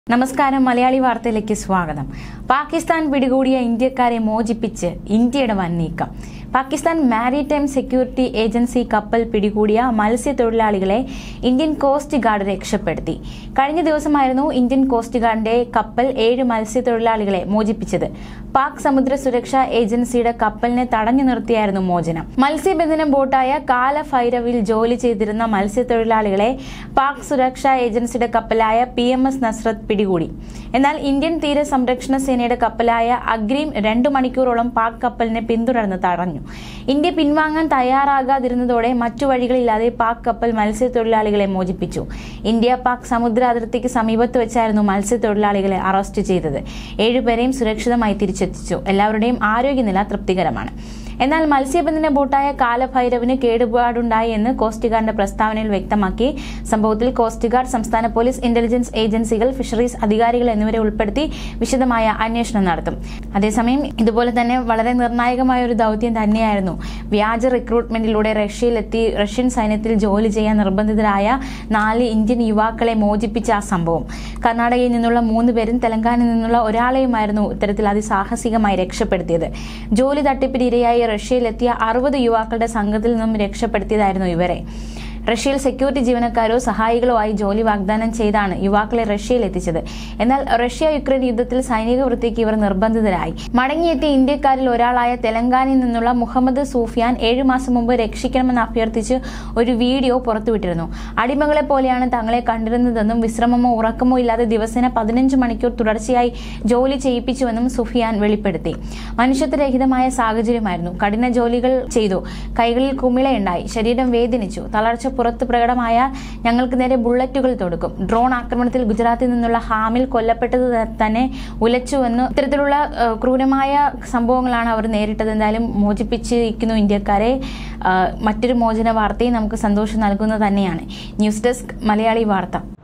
നമസ്കാരം മലയാളി വാർത്തയിലേക്ക് സ്വാഗതം പാകിസ്ഥാൻ പിടികൂടിയ ഇന്ത്യക്കാരെ മോചിപ്പിച്ച് ഇന്ത്യയുടെ വൻ നീക്കം പാകിസ്ഥാൻ മാരിടൈം സെക്യൂരിറ്റി ഏജൻസി കപ്പൽ പിടികൂടിയ മത്സ്യത്തൊഴിലാളികളെ ഇന്ത്യൻ കോസ്റ്റ് ഗാർഡ് രക്ഷപ്പെടുത്തി കഴിഞ്ഞ ദിവസമായിരുന്നു ഇന്ത്യൻ കോസ്റ്റ് ഗാർഡിന്റെ കപ്പൽ ഏഴ് മത്സ്യത്തൊഴിലാളികളെ മോചിപ്പിച്ചത് പാക് സമുദ്ര സുരക്ഷാ ഏജൻസിയുടെ കപ്പലിനെ തടഞ്ഞു നിർത്തിയായിരുന്നു മോചനം മത്സ്യബന്ധന ബോട്ടായ കാലഭൈരവിൽ ജോലി ചെയ്തിരുന്ന മത്സ്യത്തൊഴിലാളികളെ പാക് സുരക്ഷാ ഏജൻസിയുടെ കപ്പലായ പി എം എസ് നസ്രത്ത് പിടികൂടി എന്നാൽ ഇന്ത്യൻ തീര സംരക്ഷണ സേനയുടെ കപ്പലായ അഗ്രീം രണ്ടു മണിക്കൂറോളം പാക് കപ്പലിനെ പിന്തുടർന്ന് തടഞ്ഞു ഇന്ത്യ പിൻവാങ്ങാൻ തയ്യാറാകാതിരുന്നതോടെ മറ്റു വഴികളില്ലാതെ പാക് കപ്പൽ മത്സ്യത്തൊഴിലാളികളെ മോചിപ്പിച്ചു ഇന്ത്യ പാക് സമുദ്ര അതിർത്തിക്ക് സമീപത്ത് വെച്ചായിരുന്നു മത്സ്യത്തൊഴിലാളികളെ അറസ്റ്റ് ചെയ്തത് ഏഴുപേരെയും സുരക്ഷിതമായി തിരിച്ചെത്തിച്ചു എല്ലാവരുടെയും ആരോഗ്യനില തൃപ്തികരമാണ് എന്നാൽ മത്സ്യബന്ധന ബോട്ടായ കാലഭൈരവിന് കേടുപാടുണ്ടായി എന്ന് കോസ്റ്റ് ഗാർഡിന്റെ പ്രസ്താവനയിൽ വ്യക്തമാക്കി സംഭവത്തിൽ കോസ്റ്റ് ഗാർഡ് സംസ്ഥാന പോലീസ് ഇന്റലിജൻസ് ഏജൻസികൾ ഫിഷറീസ് അധികാരികൾ എന്നിവരെ ഉൾപ്പെടുത്തി വിശദമായ അന്വേഷണം നടത്തും അതേസമയം ഇതുപോലെ തന്നെ വളരെ നിർണായകമായ ഒരു ദൗത്യം തന്നെയായിരുന്നു വ്യാജ റിക്രൂട്ട്മെന്റിലൂടെ റഷ്യയിലെത്തി റഷ്യൻ സൈന്യത്തിൽ ജോലി ചെയ്യാൻ നിർബന്ധിതരായ നാല് ഇന്ത്യൻ യുവാക്കളെ മോചിപ്പിച്ച ആ സംഭവം കർണാടകയിൽ നിന്നുള്ള മൂന്ന് പേരും തെലങ്കാനയിൽ നിന്നുള്ള ഒരാളെയുമായിരുന്നു ഇത്തരത്തിൽ അതിസാഹസികമായി രക്ഷപ്പെടുത്തിയത് ജോലി തട്ടിപ്പിന് ഇരയായി റഷ്യയിലെത്തിയ അറുപത് യുവാക്കളുടെ സംഘത്തിൽ നിന്നും രക്ഷപ്പെടുത്തിയതായിരുന്നു ഇവരെ റഷ്യയിൽ സെക്യൂരിറ്റി ജീവനക്കാരോ സഹായികളോ ആയി ജോലി വാഗ്ദാനം ചെയ്താണ് യുവാക്കളെ റഷ്യയിൽ എത്തിച്ചത് എന്നാൽ റഷ്യ യുക്രൈൻ യുദ്ധത്തിൽ സൈനിക വൃത്തിക്ക് ഇവർ നിർബന്ധിതരായി മടങ്ങിയെത്തിയ ഇന്ത്യക്കാരിൽ ഒരാളായ തെലങ്കാനയിൽ നിന്നുള്ള മുഹമ്മദ് സൂഫിയാൻ ഏഴു മാസം മുമ്പ് രക്ഷിക്കണമെന്ന് അഭ്യർത്ഥിച്ച് ഒരു വീഡിയോ പുറത്തുവിട്ടിരുന്നു അടിമകളെ പോലെയാണ് തങ്ങളെ കണ്ടിരുന്നതെന്നും വിശ്രമമോ ഉറക്കമോ ഇല്ലാതെ ദിവസേന പതിനഞ്ച് മണിക്കൂർ തുടർച്ചയായി ജോലി ചെയ്യിപ്പിച്ചുവെന്നും സുഫിയാൻ വെളിപ്പെടുത്തി മനുഷ്യത്വരഹിതമായ സാഹചര്യമായിരുന്നു കഠിന ജോലികൾ ചെയ്തു കൈകളിൽ കുമിളയുണ്ടായി ശരീരം വേദനിച്ചു തളർച്ച പുറത്ത് പ്രകടമായാൽ ഞങ്ങൾക്ക് നേരെ ബുള്ളറ്റുകൾ തൊടുക്കും ഡ്രോൺ ആക്രമണത്തിൽ ഗുജറാത്തിൽ നിന്നുള്ള ഹാമിൽ കൊല്ലപ്പെട്ടത് തന്നെ ഉലച്ചുവെന്ന് ഇത്തരത്തിലുള്ള ഏഹ്, ക്രൂരമായ സംഭവങ്ങളാണ് അവർ നേരിട്ടത് എന്തായാലും മോചിപ്പിച്ചിരിക്കുന്നു ഇന്ത്യക്കാരെ ഏഹ്, മറ്റൊരു മോചന വാർത്തയും നമുക്ക് സന്തോഷം നൽകുന്നത് തന്നെയാണ് ന്യൂസ് ഡെസ്ക് മലയാളി വാർത്ത